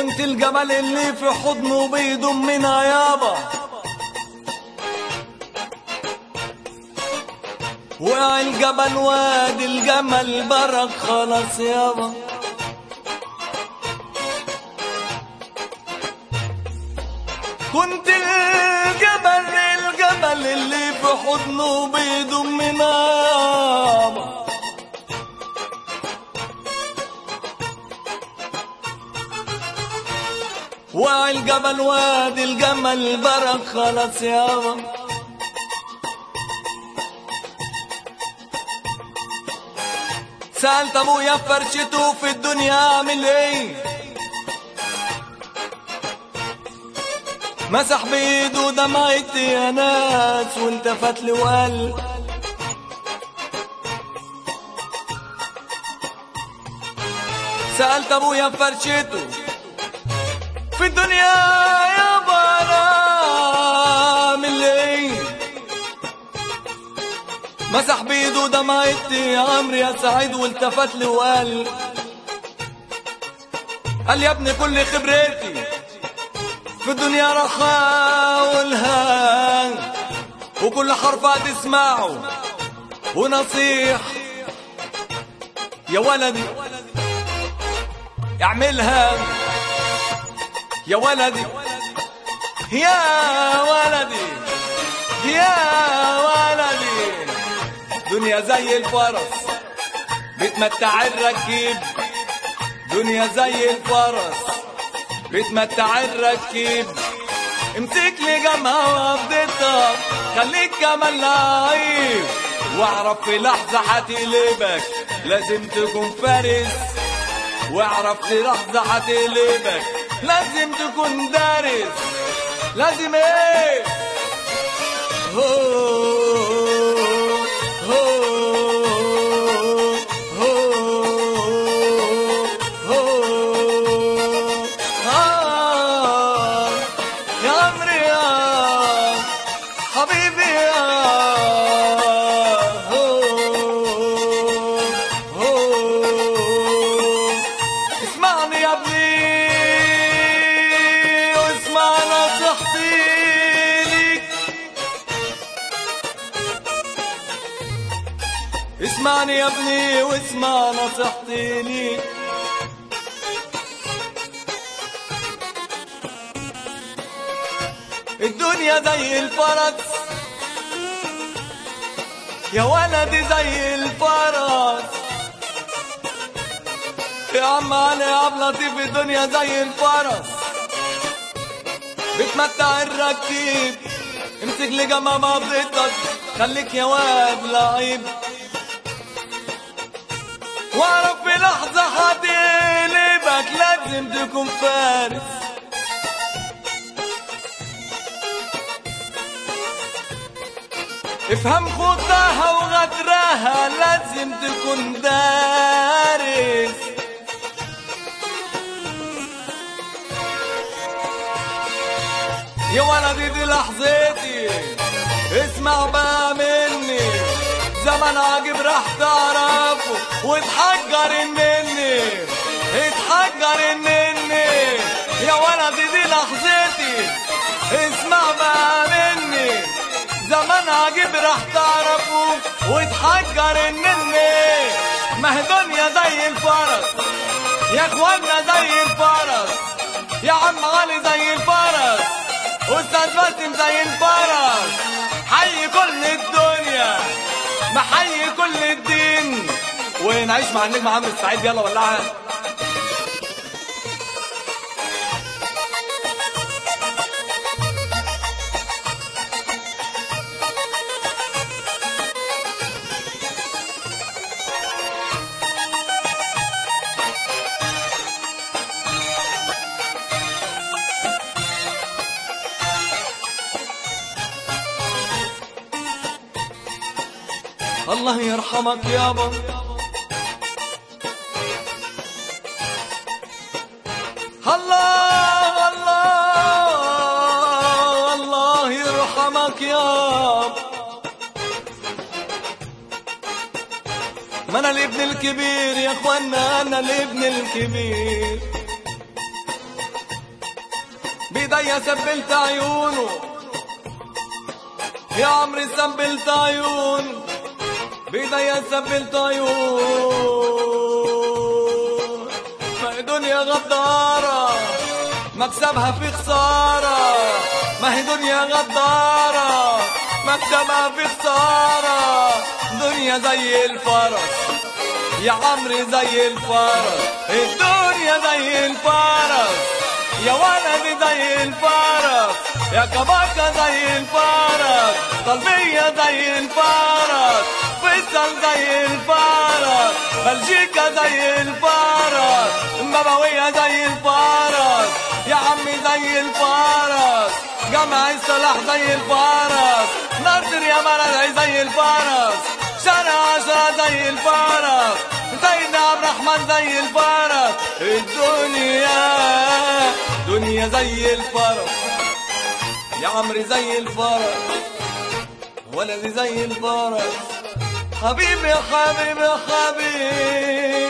كنت الجبل اللي في حضنه بيضمنا يابا وقع الجبل وادي الجمل برك خلاص يابا كنت الجبل الجبل اللي في حضنه بيضمنا يابا وقع الجبل وادي الجمل برك خلاص يابا سألت ابويا فرشته في الدنيا اعمل ايه مسح بايده دمعتي يا ناس والتفت لي وقال سألت ابويا فرشته في الدنيا يا اعمل ايه مسح بايده دمعتي يا عمرو يا سعيد والتفت لي وقال قال يا ابني كل خبرتي في الدنيا رخاء والهان وكل حرف هتسمعه ونصيح يا ولدي اعملها يا ولدي يا ولدي يا ولدي دنيا زي الفرس بتمتع الركيب دنيا زي الفرس بتمتع الركيب امسك لي جمها وقبضتها خليك كمان لعيب واعرف في لحظة هتقلبك لازم تكون فارس واعرف في لحظة هتقلبك لازم تكون دارس لازم ايه هو هو هو هو آه يا عمري يا حبيبي يا هو هو اسمعني يا ابني واسمع نصيحتي ليك اسمعني يا ابني واسمع نصيحتي ليك الدنيا زي الفرس يا ولدي زي الفرس يا عم علي يا عم لطيف الدنيا زي الفرس بتمتع الركيب امسك لجمع مبضتك خليك يا واد لعيب واعرف في لحظة هتقلبك لازم تكون فارس افهم خطاها وغدرها لازم تكون دارس يا ولدي دي لحظتي اسمع بقى مني زمن عجيب راح تعرفه واتحجر مني اتحجر مني يا ولدي دي لحظتي اسمع بقى مني زمان عجيب راح تعرفه واتحجر مني ما هي دنيا زي الفرس يا اخوانا زي الفرس يا عم علي زي الفرس استاذ باسم زي الفرس حي كل الدنيا محيي كل الدين ونعيش مع النجم عمرو السعيد يلا ولعها الله يرحمك يابا الله الله الله يرحمك يابا ما انا الابن الكبير يا اخوانا انا الابن الكبير بيديا سبلت عيونه يا عمري سبلت عيون بيديا سبلت عيون ما هي دنيا غدارة مكسبها في خسارة ما هي دنيا غدارة مكسبها في خسارة دنيا زي الفرس يا عمري زي الفرس الدنيا زي الفرس يا ولدي زي الفرس يا كباكة زي الفرس طلبية زي الفرس فيصل زي الفرس بلجيكا زي الفرس مبوية زي الفرس يا عمي زي الفرس جمع الصلاح زي الفرس ناصر يا بلد زي الفرس شارع عشرة زي الفرس سيدنا عبد الرحمن زي الفرس الدنيا دنيا زي الفرس يا عمري زي الفرس ولدي زي الفرس حبيبي حبيبي حبيبي